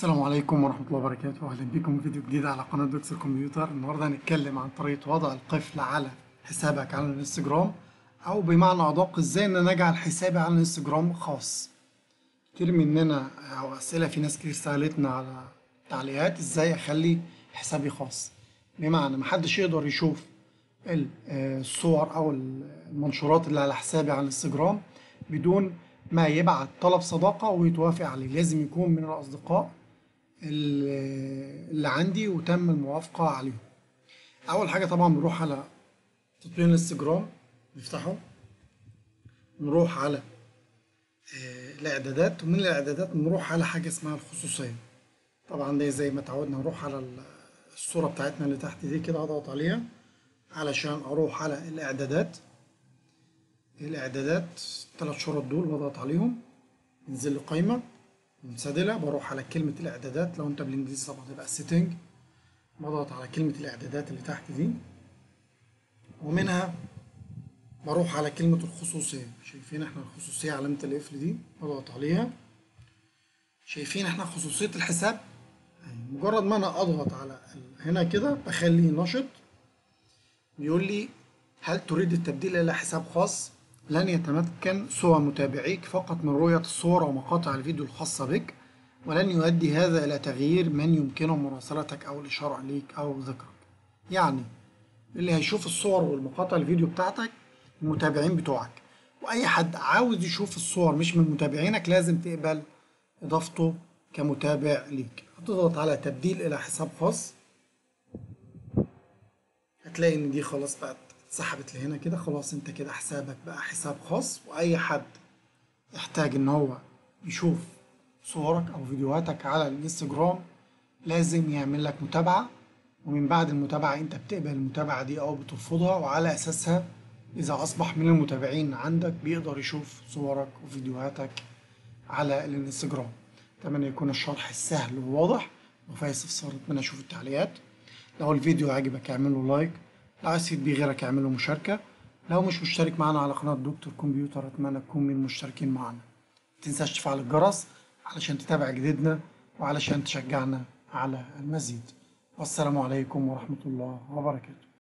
السلام عليكم ورحمة الله وبركاته أهلا بكم في فيديو جديد على قناة دكتور كمبيوتر النهاردة هنتكلم عن طريقة وضع القفل على حسابك على الانستجرام أو بمعنى أدق إزاي إن أنا أجعل حسابي على الانستجرام خاص كتير مننا أو أسئلة في ناس كتير سألتنا على تعليقات إزاي أخلي حسابي خاص بمعنى محدش يقدر يشوف ال- آه، الصور أو المنشورات اللي على حسابي على الانستجرام بدون ما يبعت طلب صداقة ويتوافق عليه لازم يكون من الأصدقاء اللي اللي عندي وتم الموافقة عليهم أول حاجة طبعا بنروح على تطبيق الانستجرام نفتحه نروح على آه، الإعدادات ومن الإعدادات نروح على حاجة اسمها الخصوصية طبعا ده زي ما تعودنا نروح على ال- الصورة بتاعتنا اللي تحت دي كده أضغط عليها علشان أروح على الإعدادات الإعدادات الثلاث شرط دول بضغط عليهم ينزل لي قايمة منسدلة بروح على كلمة الإعدادات لو أنت بالإنجليزي طبعا تبقى سيتنج بضغط على كلمة الإعدادات اللي تحت دي ومنها بروح على كلمة الخصوصية شايفين احنا الخصوصية علامة القفل دي بضغط عليها شايفين احنا خصوصية الحساب أهي، مجرد ما أنا أضغط على ال- هنا كده بخليه نشط بيقول لي هل تريد التبديل إلى حساب خاص؟ لن يتمكن سوى متابعيك فقط من رؤية الصور ومقاطع الفيديو الخاصة بك ولن يؤدي هذا إلى تغيير من يمكنه مراسلتك أو الإشارة إليك أو ذكرك يعني اللي هيشوف الصور والمقاطع الفيديو بتاعتك المتابعين بتوعك وأي حد عاوز يشوف الصور مش من متابعينك لازم تقبل إضافته كمتابع ليك هتضغط على تبديل إلى حساب خاص هتلاقي ان دي خلاص بقت اتسحبت لهنا كده خلاص انت كده حسابك بقى حساب خاص واي حد يحتاج ان هو يشوف صورك او فيديوهاتك على الانستجرام لازم يعمل لك متابعة ومن بعد المتابعة انت بتقبل المتابعة دي او بترفضها وعلى اساسها اذا اصبح من المتابعين عندك بيقدر يشوف صورك وفيديوهاتك على الانستجرام اتمنى يكون الشرح سهل وواضح وفي استفسار اتمنى اشوف التعليقات لو الفيديو عجبك اعمل له لايك لو عايز تفيد بيه غيرك اعمل له مشاركة لو مش مشترك معنا على قناة دكتور كمبيوتر اتمنى تكون من المشتركين معنا متنساش تفعل الجرس علشان تتابع جديدنا وعلشان تشجعنا على المزيد والسلام عليكم ورحمة الله وبركاته